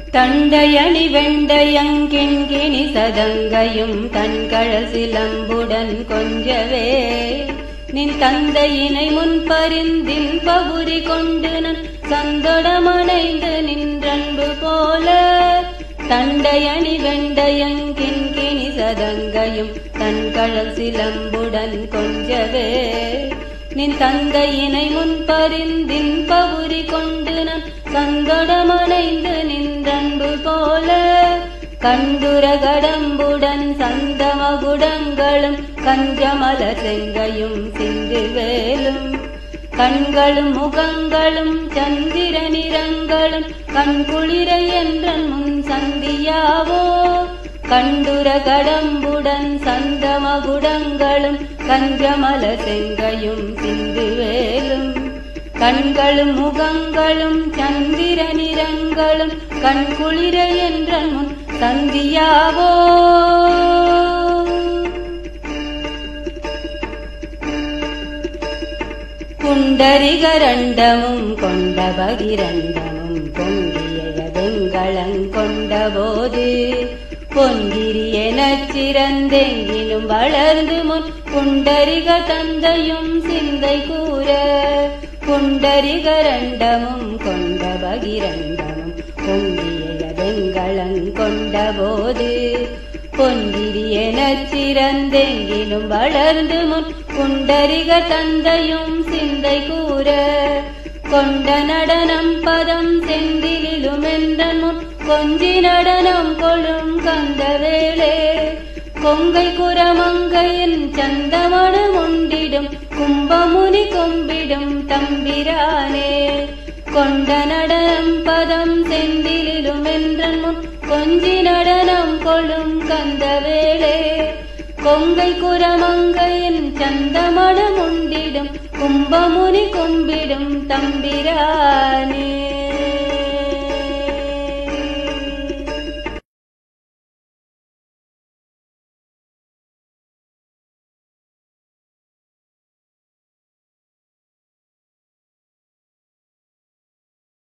தண்டையணி வெண்டையங்கிண்கிணி சதங்கையும் தன்கழல் சிலம்புடன் கொஞ்சவே நின் தந்தையினை முன்பறிந்தின் பகுரி கொண்டு நான் சந்தொடமணைந்து நின்றன்பு போல தண்டையணி வெண்டையங்கிண்கிணி சதங்கையும் தன்கழல் சிலம்புடன் கொஞ்சவே நின் தந்தையினை முன்பறிந்தின் பகுரி கொண்டு நான் சந்தொடமணைந்து நின்றன்பு போல கண்டுர கடம்புடன் சந்தமகுடங்களும் கஞ்சமல செங்கையும் சிந்து வேலும் கண்களும் முகங்களும் சந்திர நிறங்களும் கண்குளிர என்ற முன் சந்தியாவோ கண்டுர கடம்புடன் சந்தமகுடங்களும் கஞ்சமல செங்கையும் சிந்து வேலும் கண்களும் முகங்களும் சந்திர நிறங்களும் கண்குளிர என்ற முன் சந்தியாவோ குண்டரிகரண்டமும் கொண்ட பகிரண்டமும் பொங்கிய வெங்களங்கொண்ட போது பொன்கிரி எனச் சிறந்தெங்கிலும் வளர்ந்து முன் குண்டரிக தந்தையும் சிந்தை கூற குண்டரிகரண்டமும் கொண்ட பகிரண்டமும் பொங்கிய வெங்களங்கொண்ட போது பொன்கிரி எனச் சிறந்தெங்கிலும் வளர்ந்து முன் குண்டரிக தந்தையும் சிந்தை கூற கொண்ட நடனம் பதம் செந்திலும் என்ற முன் கொஞ்சி நடனம் கொள்ளும் கந்தவேளே கொங்கை குரமங்கையின் சந்தமணம் உண்டிடும் கும்பமுனி கொம்பிடும் தம்பிரானே கொண்ட நடனம் பதம் செந்திலும் என்ற முன் கொஞ்சி நடனம் கொள்ளும் கந்தவேளே கொங்கை குரமங்கையின் சந்தமணம் உண்டிடும் கும்பமுனி கும்பிடும் தம்பிரானே